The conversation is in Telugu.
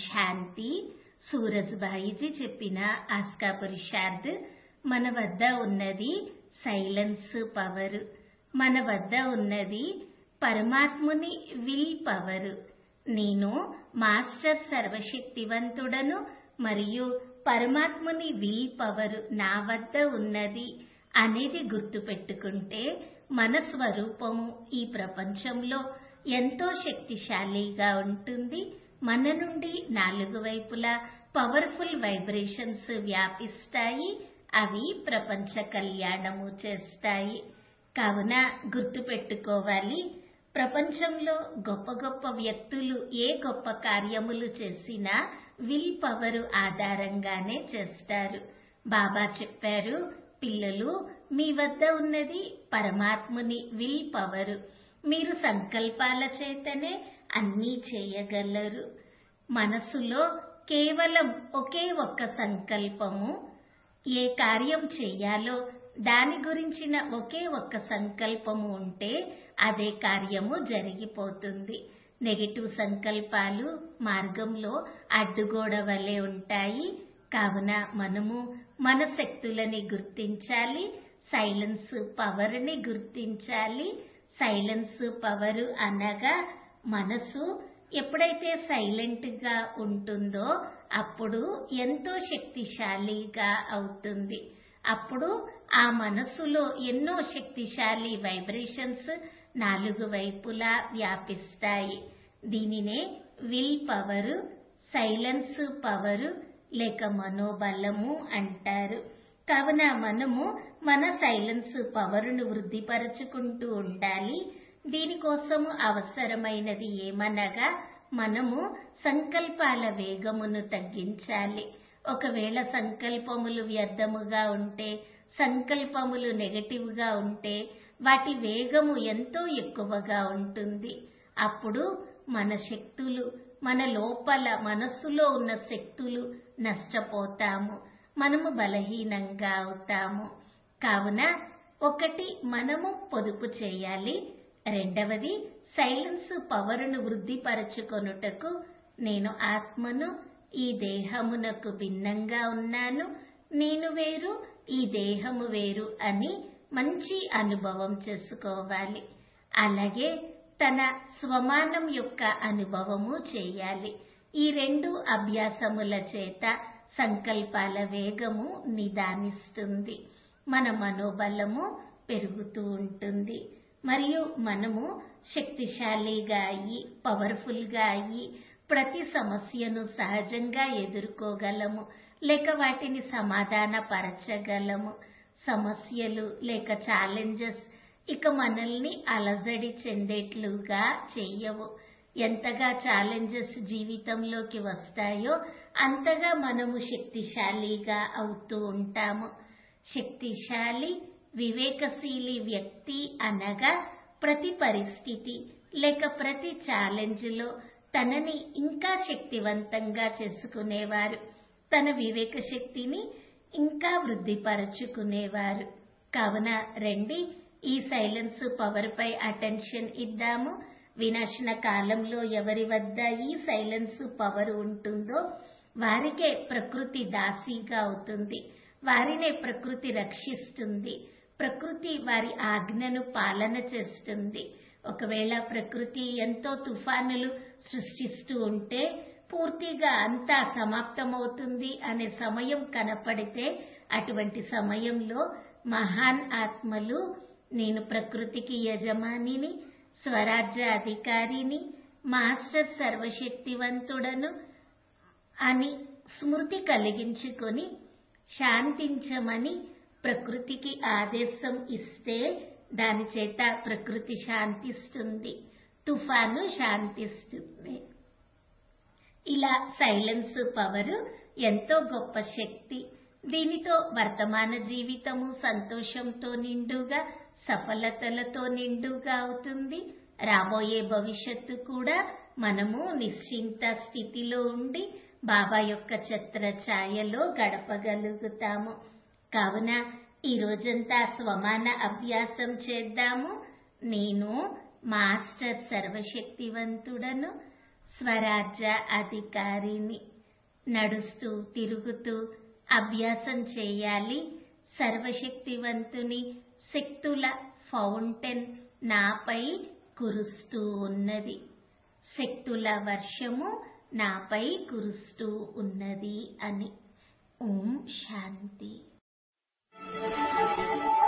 శాంతి సూరజ్భాయిజీ చెప్పిన ఆస్కా పురుషార్థ్ మన వద్ద ఉన్నది సైలెన్స్ పవర్ మన వద్ద ఉన్నది పరమాత్ముని విల్ పవర్ నేను మాస్టర్ సర్వశక్తివంతుడను మరియు పరమాత్ముని విల్ పవర్ నా వద్ద ఉన్నది అనేది గుర్తుపెట్టుకుంటే మన స్వరూపము ఈ ప్రపంచంలో ఎంతో శక్తిశాలిగా ఉంటుంది మన నుండి నాలుగు వైపులా పవర్ఫుల్ వైబ్రేషన్స్ వ్యాపిస్తాయి అవి ప్రపంచ కళ్యాణము చేస్తాయి కావున గుర్తుపెట్టుకోవాలి ప్రపంచంలో గొప్ప గొప్ప వ్యక్తులు ఏ గొప్ప కార్యములు చేసినా విల్ పవర్ ఆధారంగానే చేస్తారు బాబా చెప్పారు పిల్లలు మీ వద్ద ఉన్నది పరమాత్ముని విల్ పవర్ మీరు సంకల్పాల చేతనే అన్నీ చేయగలరు మనసులో కేవలం ఒకే ఒక్క సంకల్పము ఏ కార్యం చేయాలో దాని గురించిన ఒకే ఒక్క సంకల్పము ఉంటే అదే కార్యము జరిగిపోతుంది నెగిటివ్ సంకల్పాలు మార్గంలో అడ్డుగోడ వలె ఉంటాయి కావున మనము మన శక్తులని గుర్తించాలి సైలెన్స్ పవర్ని గుర్తించాలి సైలెన్స్ పవర్ అనగా మనసు ఎప్పుడైతే సైలెంట్ గా ఉంటుందో అప్పుడు ఎంతో శక్తిశాలిగా అవుతుంది అప్పుడు ఆ మనసులో ఎన్నో శక్తిశాలి వైబ్రేషన్స్ నాలుగు వైపులా వ్యాపిస్తాయి దీనినే విల్ పవరు సైలెన్స్ పవరు లేక మనోబలము అంటారు కావున మనము మన సైలెన్స్ పవరును వృద్ధిపరచుకుంటూ ఉండాలి దీనికోసము అవసరమైనది ఏమనగా మనము సంకల్పాల వేగమును తగ్గించాలి ఒకవేళ సంకల్పములు వ్యర్థముగా ఉంటే సంకల్పములు నెగటివ్ గా ఉంటే వాటి వేగము ఎంతో ఎక్కువగా ఉంటుంది అప్పుడు మన శక్తులు మన లోపల మనస్సులో ఉన్న శక్తులు నష్టపోతాము మనము బలహీనంగా అవుతాము కావున ఒకటి మనము పొదుపు చేయాలి రెండవది సైలెన్స్ పవరును వృద్ధిపరచుకొనుటకు నేను ఆత్మను ఈ దేహమునకు భిన్నంగా ఉన్నాను నేను వేరు ఈ దేహము వేరు అని మంచి అనుభవం చేసుకోవాలి అలాగే తన స్వమానం యొక్క అనుభవము చేయాలి ఈ రెండు అభ్యాసముల చేత సంకల్పాల వేగము నిదానిస్తుంది మన మనోబలము పెరుగుతూ ఉంటుంది మరియు మనము శక్తిశాలిగా అయ్యి పవర్ఫుల్ గా అయ్యి ప్రతి సమస్యను సహజంగా ఎదుర్కోగలము లేక వాటిని సమాధాన పరచగలము సమస్యలు లేక ఛాలెంజెస్ ఇక మనల్ని అలజడి చెందేట్లుగా చెయ్యవు ఎంతగా ఛాలెంజెస్ జీవితంలోకి వస్తాయో అంతగా మనము శక్తిశాలిగా అవుతూ ఉంటాము శక్తిశాలి వివేకశీలి వ్యక్తి అనగా ప్రతి పరిస్థితి లేక ప్రతి ఛాలెంజ్లో తనని ఇంకా శక్తివంతంగా చేసుకునేవారు తన వివేక శక్తిని ఇంకా వృద్ధిపరచుకునేవారు కావున రండి ఈ సైలెన్స్ పవర్ పై అటెన్షన్ ఇద్దాము వినాశన కాలంలో ఎవరి వద్ద ఈ సైలెన్స్ పవర్ ఉంటుందో వారికే ప్రకృతి దాసీగా అవుతుంది వారినే ప్రకృతి రక్షిస్తుంది ప్రకృతి వారి ఆజ్ఞను పాలన చేస్తుంది ఒకవేళ ప్రకృతి ఎంతో తుఫానులు సృష్టిస్తూ ఉంటే పూర్తిగా అంతా సమాప్తమవుతుంది అనే సమయం కనపడితే అటువంటి సమయంలో మహాన్ ఆత్మలు నేను ప్రకృతికి యజమానిని స్వరాజ్య అధికారిని మాస్టర్ సర్వశక్తివంతుడను అని స్మృతి కలిగించుకొని శాంతించమని ప్రకృతికి ఆదేశం ఇస్తే దాని చేత ప్రకృతి శాంతిస్తుంది తుఫాను శాంతిస్తుంది ఇలా సైలెన్స్ పవర్ ఎంతో గొప్ప శక్తి దీనితో వర్తమాన జీవితము సంతోషంతో నిండుగా సఫలతలతో నిండుగా అవుతుంది రాబోయే భవిష్యత్తు కూడా మనము నిశ్చింత స్థితిలో ఉండి బాబా యొక్క ఛత్ర ఛాయలో గడపగలుగుతాము కావున ఈ రోజంతా స్వమాన అభ్యాసం చేద్దాము నేను మాస్టర్ సర్వశక్తివంతుడను స్వరాజ్య అధికారిని నడుస్తూ తిరుగుతూ అభ్యాసం చేయాలి సర్వశక్తివంతుని శక్తుల ఫౌంటైన్ నాపై కురుస్తూ ఉన్నది శక్తుల వర్షము నాపై కురుస్తూ ఉన్నది అని ఓం శాంతి